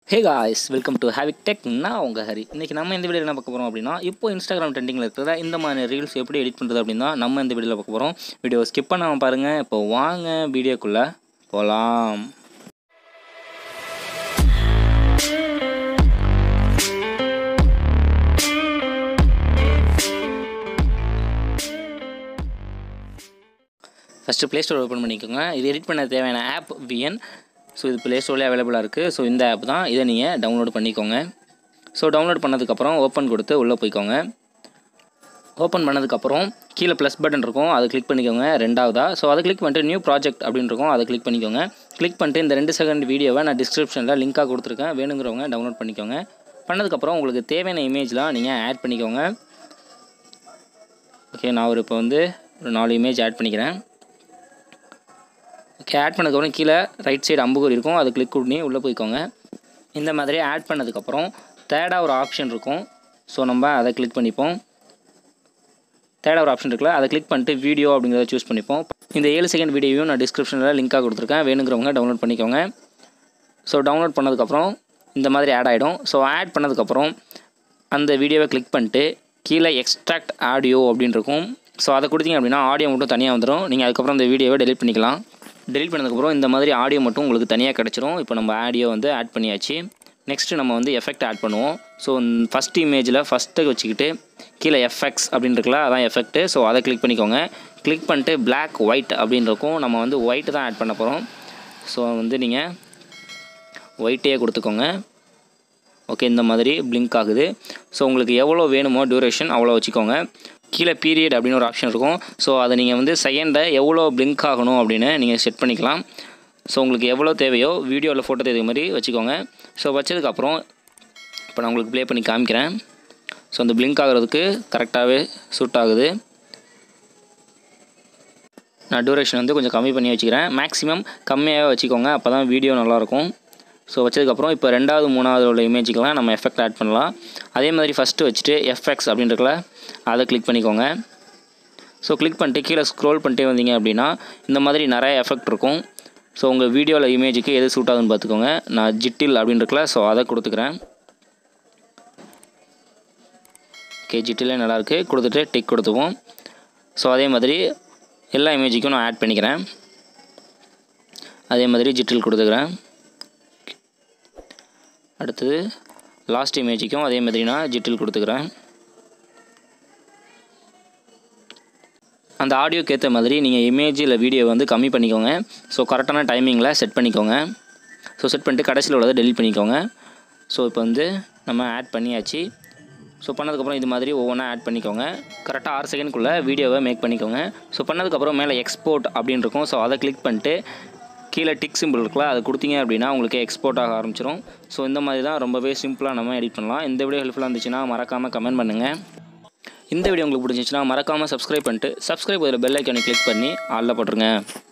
hey guys welcome to ஹேவிக் tech நான் உங்கள் ஹரி இன்றைக்கி நம்ம இந்த வீடியோ என்ன பார்க்க போகிறோம் அப்படின்னா இப்போ இன்ஸ்டாகிராம் ட்ரெண்டிங்கில் இருக்கிற இந்த மாதிரி ரீல்ஸ் எப்படி எடிட் பண்ணுறது அப்படின்னா நம்ம இந்த வீடியோவில் பார்க்க போகிறோம் வீடியோ ஸ்கிப் பண்ணாமல் பாருங்கள் இப்போ வாங்க வீடியோக்குள்ளே போகலாம் ஃபஸ்ட்டு ப்ளே ஸ்டோர் ஓப்பன் பண்ணிக்கோங்க இது எடிட் பண்ண தேவையான ஆப் விஎன் ஸோ இது ப்ளே ஸ்டோர்லேயே அவைலபிளாக இருக்குது ஸோ இந்த ஆப் தான் இதை நீங்கள் டவுன்லோட் பண்ணிக்கோங்க ஸோ டவுன்லோட் பண்ணதுக்கப்புறம் ஓப்பன் கொடுத்து உள்ளே போய்க்கோங்க ஓப்பன் பண்ணதுக்கப்புறம் கீழே ப்ளஸ் பட்டன் இருக்கும் அதை கிளிக் பண்ணிக்கோங்க ரெண்டாவதாக ஸோ அதை கிளிக் பண்ணிட்டு நியூ ப்ராஜெக்ட் அப்படின்னு இருக்கும் அதை கிளிக் பண்ணிக்கோங்க கிளிக் பண்ணிட்டு இந்த ரெண்டு செகண்ட் வீடியோவை நான் டிஸ்கிரிப்ஷனில் லிங்காக கொடுத்துருக்கேன் வேணுங்கிறவங்க டவுன்லோட் பண்ணிக்கோங்க பண்ணதுக்கப்புறம் உங்களுக்கு தேவையான இமேஜ்லாம் நீங்கள் ஆட் பண்ணிக்கோங்க ஓகே நான் ஒரு இப்போ வந்து ஒரு நாலு இமேஜ் ஆட் பண்ணிக்கிறேன் ஓகே ஆட் பண்ணதுக்கப்புறம் கீழே ரைட் சைடு அம்புகுறி இருக்கும் அதை கிளிக் பண்ணி உள்ளே போய்க்கோங்க இந்த மாதிரி ஆட் பண்ணதுக்கப்புறம் தேர்டாக ஒரு ஆப்ஷன் இருக்கும் ஸோ நம்ம அதை கிளிக் பண்ணிப்போம் தேர்டாக ஒரு ஆப்ஷன் இருக்குல்ல அதை கிளிக் பண்ணிட்டு வீடியோ அப்படிங்கிறத சூஸ் பண்ணிப்போம் இந்த ஏழு செகண்ட் வீடியோவையும் நான் டிஸ்கிரிப்ஷனில் லிங்காக கொடுத்துருக்கேன் வேணுங்கிறவங்க டவுன்லோட் பண்ணிக்கோங்க ஸோ டவுன்லோட் பண்ணதுக்கப்புறம் இந்த மாதிரி ஆட் ஆகிடும் ஸோ ஆட் பண்ணதுக்கப்புறம் அந்த வீடியோவை கிளிக் பண்ணிட்டு கீழே எக்ஸ்ட்ராக்ட் ஆடியோ அப்படின்னு இருக்கும் ஸோ அதை கொடுத்தீங்க அப்படின்னா ஆடியோ மட்டும் தனியாக வந்துடும் நீங்கள் அதுக்கப்புறம் இந்த வீடியோவை டெலிட் பண்ணிக்கலாம் டெலிட் பண்ணதுக்கப்புறம் இந்த மாதிரி ஆடியோ மட்டும் உங்களுக்கு தனியாக கிடச்சிரும் இப்போ நம்ம ஆடியோ வந்து ஆட் பண்ணியாச்சு நெக்ஸ்ட்டு நம்ம வந்து எஃபெக்ட் ஆட் பண்ணுவோம் ஸோ ஃபஸ்ட் இமேஜில் ஃபஸ்ட்டு வச்சுக்கிட்டு கீழே எஃபெக்ட்ஸ் அப்படின்னு இருக்குல்ல அதான் எஃபெக்ட்டு ஸோ அதை கிளிக் பண்ணிக்கோங்க கிளிக் பண்ணிட்டு பிளாக் ஒயிட் அப்படின்னு இருக்கும் நம்ம வந்து ஒயிட் தான் ஆட் பண்ண போகிறோம் ஸோ வந்து நீங்கள் ஒயிட்டே கொடுத்துக்கோங்க ஓகே இந்த மாதிரி பிளிங்க் ஆகுது ஸோ உங்களுக்கு எவ்வளோ வேணுமோ டியூரேஷன் அவ்வளோ வச்சுக்கோங்க கீழே பீரியட் அப்படின்னு ஒரு ஆப்ஷன் இருக்கும் ஸோ அதை நீங்கள் வந்து செகண்டை எவ்வளோ பிளிங்க் ஆகணும் அப்படின்னு நீங்கள் செட் பண்ணிக்கலாம் ஸோ உங்களுக்கு எவ்வளோ தேவையோ வீடியோவில் ஃபோட்டோ தேவை மாதிரி வச்சுக்கோங்க ஸோ வச்சதுக்கப்புறம் இப்போ நான் உங்களுக்கு ப்ளே பண்ணி காமிக்கிறேன் ஸோ அந்த பிளிங்க் ஆகிறதுக்கு கரெக்டாகவே சூட் ஆகுது நான் டியூரேஷன் வந்து கொஞ்சம் கம்மி பண்ணி வச்சுக்கிறேன் மேக்ஸிமம் கம்மியாகவே வச்சுக்கோங்க அப்போ தான் வீடியோ நல்லாயிருக்கும் ஸோ வச்சதுக்கப்புறம் இப்போ ரெண்டாவது மூணாவது உள்ள இமேஜுக்கெலாம் நம்ம எஃபெக்ட் ஆட் பண்ணலாம் அதே மாதிரி ஃபஸ்ட்டு வச்சுட்டு எஃப்எக்ஸ் அப்படின்றக்கல அதை கிளிக் பண்ணிக்கோங்க ஸோ கிளிக் பண்ணிட்டு கீழே ஸ்க்ரோல் பண்ணிட்டே வந்தீங்க அப்படின்னா இந்த மாதிரி நிறைய எஃபெக்ட் இருக்கும் ஸோ உங்கள் வீடியோவில் இமேஜுக்கு எது சூட் ஆகுதுன்னு பார்த்துக்கோங்க நான் ஜிட்டில் அப்படின்றக்கல ஸோ அதை கொடுத்துக்கிறேன் ஓகே ஜிட்டிலே நல்லாயிருக்கு கொடுத்துட்டு டிக் கொடுத்துவோம் ஸோ அதே மாதிரி எல்லா இமேஜுக்கும் நான் ஆட் பண்ணிக்கிறேன் அதே மாதிரி ஜிட்டில் கொடுத்துக்கிறேன் அடுத்தது லாஸ்ட் இமேஜுக்கும் அதே மாதிரி நான் ஜிட்டில் கொடுத்துக்கிறேன் அந்த ஆடியோக்கு ஏற்ற மாதிரி நீங்கள் இமேஜ் இல்லை வீடியோ வந்து கம்மி பண்ணிக்கோங்க ஸோ கரெக்டான டைமிங்கில் செட் பண்ணிக்கோங்க ஸோ செட் பண்ணிட்டு கடைசியில் உள்ளதை டெலிட் பண்ணிக்கோங்க ஸோ இப்போ வந்து நம்ம ஆட் பண்ணியாச்சு ஸோ பண்ணதுக்கப்புறம் இது மாதிரி ஒவ்வொன்றா ஆட் பண்ணிக்கோங்க கரெக்டாக ஆறு செகண்ட்குள்ளே வீடியோவை மேக் பண்ணிக்கோங்க ஸோ பண்ணதுக்கப்புறம் மேலே எக்ஸ்போர்ட் அப்படின்னு இருக்கும் ஸோ அதை கிளிக் பண்ணிட்டு கீழே டிக் சிம்பிள் இருக்குல்ல அதை கொடுத்தீங்க அப்படின்னா உங்களுக்கு எக்ஸ்போர்ட் ஆக ஆரம்பிச்சிடும் ஸோ இந்த மாதிரி தான் ரொம்பவே சிம்பிளாக நம்ம எடிட் பண்ணலாம் இந்த வீடியோ ஹெல்ப்ஃபுல்லாக இருந்துச்சுன்னா மறக்காமல் கமெண்ட் பண்ணுங்கள் இந்த வீடியோ உங்களுக்கு பிடிச்சிச்சுன்னா மறக்காமல் சப்ஸ்கிரைப் பண்ணிட்டு சப்ஸ்கிரைப் அதில் பெல் ஐக்கானை கிளிக் பண்ணி ஆளில் போட்டுருங்க